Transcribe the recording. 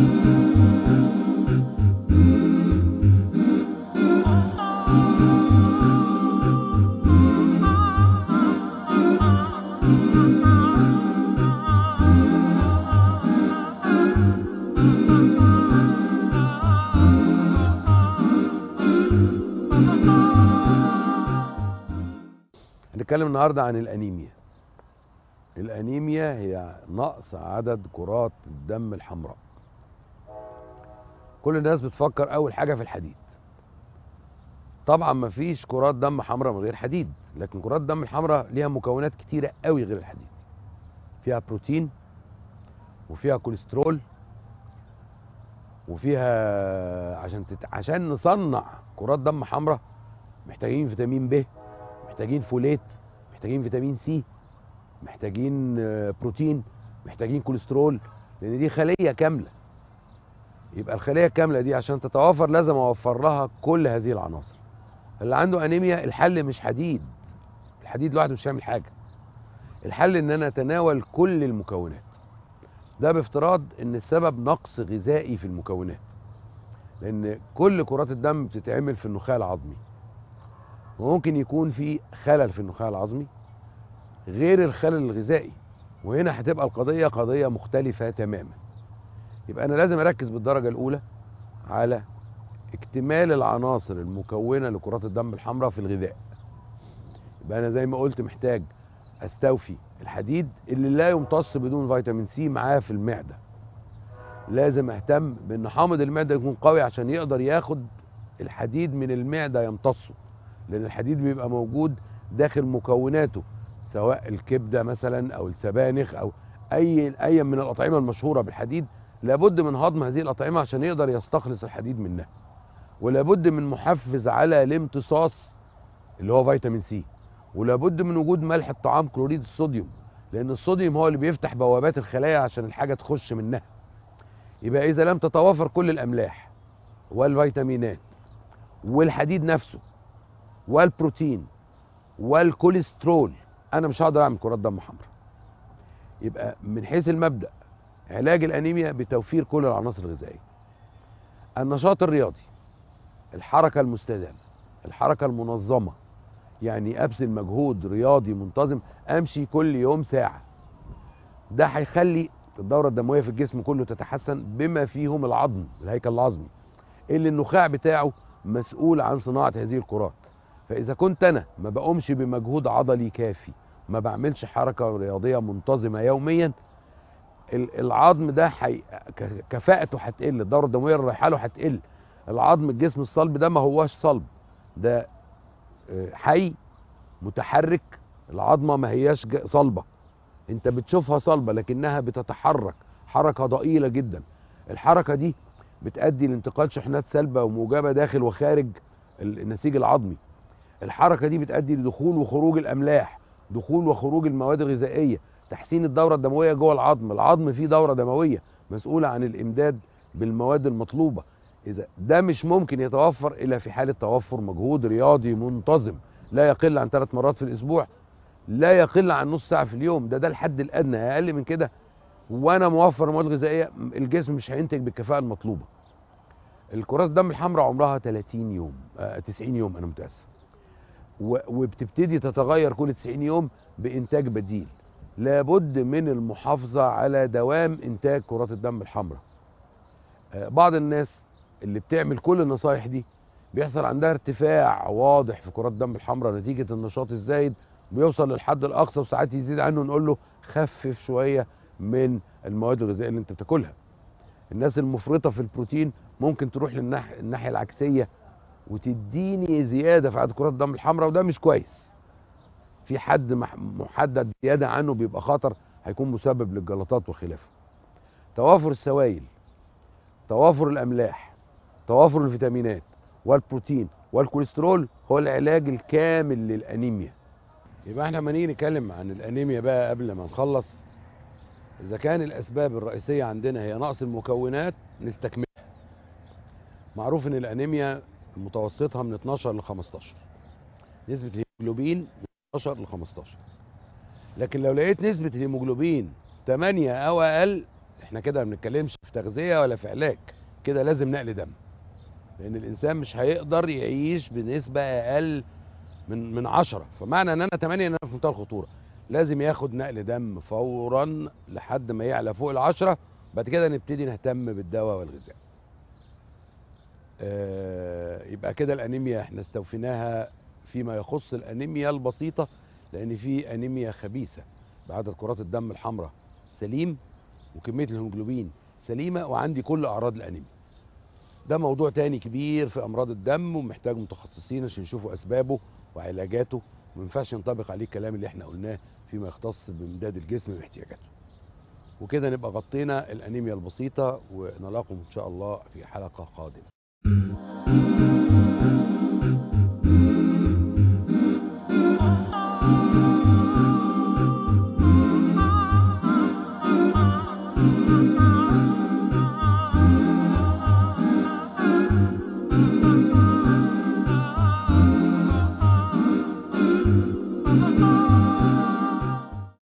هنتكلم النهارده عن الانيميا الانيميا هي نقص عدد كرات الدم الحمراء كل الناس بتفكر اول حاجه في الحديد طبعا مفيش كرات دم حمراء من غير حديد لكن كرات الدم الحمراء ليها مكونات كتيره قوي غير الحديد فيها بروتين وفيها كوليسترول وفيها عشان تت... عشان نصنع كرات دم حمراء محتاجين فيتامين ب محتاجين فوليت محتاجين فيتامين سي محتاجين آه، بروتين محتاجين كوليسترول لان دي خليه كامله يبقى الخليه الكامله دي عشان تتوافر لازم اوفر لها كل هذه العناصر اللي عنده انيميا الحل مش حديد الحديد لوحده مش هيعمل حاجه الحل ان انا اتناول كل المكونات ده بافتراض ان السبب نقص غذائي في المكونات لان كل كرات الدم بتتعمل في النخاع العظمي وممكن يكون في خلل في النخاع العظمي غير الخلل الغذائي وهنا هتبقى القضيه قضيه مختلفه تماما يبقى انا لازم اركز بالدرجه الاولى على اكتمال العناصر المكونه لكرات الدم الحمراء في الغذاء يبقى انا زي ما قلت محتاج استوفي الحديد اللي لا يمتص بدون فيتامين سي معاه في المعده لازم اهتم بان حامض المعده يكون قوي عشان يقدر ياخد الحديد من المعده يمتصه لان الحديد بيبقى موجود داخل مكوناته سواء الكبده مثلا او السبانخ او اي اي من الاطعمه المشهوره بالحديد لابد من هضم هذه الاطعمه عشان يقدر يستخلص الحديد منها ولابد من محفز على الامتصاص اللي هو فيتامين سي ولابد من وجود ملح الطعام كلوريد الصوديوم لان الصوديوم هو اللي بيفتح بوابات الخلايا عشان الحاجه تخش منها يبقى اذا لم تتوافر كل الاملاح والفيتامينات والحديد نفسه والبروتين والكوليسترول انا مش هقدر اعمل كرات دم حمراء يبقى من حيث المبدا علاج الانيميا بتوفير كل العناصر الغذائيه النشاط الرياضي الحركه المستدامه الحركه المنظمه يعني ابذل مجهود رياضي منتظم امشي كل يوم ساعه ده هيخلي الدوره الدمويه في الجسم كله تتحسن بما فيهم العظم الهيكل العظمي اللي النخاع بتاعه مسؤول عن صناعه هذه الكرات فاذا كنت انا ما بقومش بمجهود عضلي كافي ما بعملش حركه رياضيه منتظمه يوميا ال- العظم ده حي... ك- كفاءته هتقل الدوره الدمويه اللي رايحه له هتقل العظم الجسم الصلب ده ما هواش صلب ده آه، حي متحرك العظمه ما هياش ج- صلبه انت بتشوفها صلبه لكنها بتتحرك حركه ضئيله جدا الحركه دي بتؤدي لانتقال شحنات سلبه وموجبه داخل وخارج ال- النسيج العظمي الحركه دي بتؤدي لدخول وخروج الاملاح دخول وخروج المواد الغذائيه تحسين الدوره الدمويه جوه العظم العظم فيه دوره دمويه مسؤوله عن الامداد بالمواد المطلوبه اذا ده مش ممكن يتوفر الا في حاله توفر مجهود رياضي منتظم لا يقل عن ثلاث مرات في الاسبوع لا يقل عن نص ساعه في اليوم ده ده الحد الادنى اقل من كده وانا موفر مواد غذائيه الجسم مش هينتج بالكفاءه المطلوبه الكرات الدم الحمراء عمرها 30 يوم آه 90 يوم انا متاسف و- وبتبتدي تتغير كل 90 يوم بانتاج بديل لابد من المحافظه على دوام انتاج كرات الدم الحمراء آه، بعض الناس اللي بتعمل كل النصايح دي بيحصل عندها ارتفاع واضح في كرات الدم الحمراء نتيجه النشاط الزايد بيوصل للحد الاقصى وساعات يزيد عنه نقول له خفف شويه من المواد الغذائيه اللي انت بتاكلها الناس المفرطه في البروتين ممكن تروح للناحيه الناحيه العكسيه وتديني زياده في عدد كرات الدم الحمراء وده مش كويس في حد مح- محدد زياده عنه بيبقى خطر هيكون مسبب للجلطات وخلافه توافر السوائل توافر الاملاح توافر الفيتامينات والبروتين والكوليسترول هو العلاج الكامل للانيميا يبقى احنا لما نيجي نتكلم عن الانيميا بقى قبل ما نخلص اذا كان الاسباب الرئيسيه عندنا هي نقص المكونات نستكملها معروف ان الانيميا متوسطها من 12 ل 15 نسبه الهيموجلوبين من 12 ل 15 لكن لو لقيت نسبه الهيموجلوبين 8 او اقل احنا كده ما بنتكلمش في تغذيه ولا في علاج كده لازم نقل دم لان الانسان مش هيقدر يعيش بنسبه اقل من من 10 فمعنى ان انا 8 ان انا في منتهى الخطوره لازم ياخد نقل دم فورا لحد ما يعلى فوق العشرة بعد كده نبتدي نهتم بالدواء والغذاء آه، يبقى كده الانيميا احنا استوفيناها فيما يخص الانيميا البسيطه لان في انيميا خبيثه بعدد كرات الدم الحمراء سليم وكميه الهيموجلوبين سليمه وعندي كل اعراض الانيميا ده موضوع تاني كبير في امراض الدم ومحتاج متخصصين عشان يشوفوا اسبابه وعلاجاته ما ينفعش ينطبق عليه الكلام اللي احنا قلناه فيما يختص بامداد الجسم باحتياجاته وكده نبقى غطينا الانيميا البسيطه ونلاقم ان شاء الله في حلقه قادمه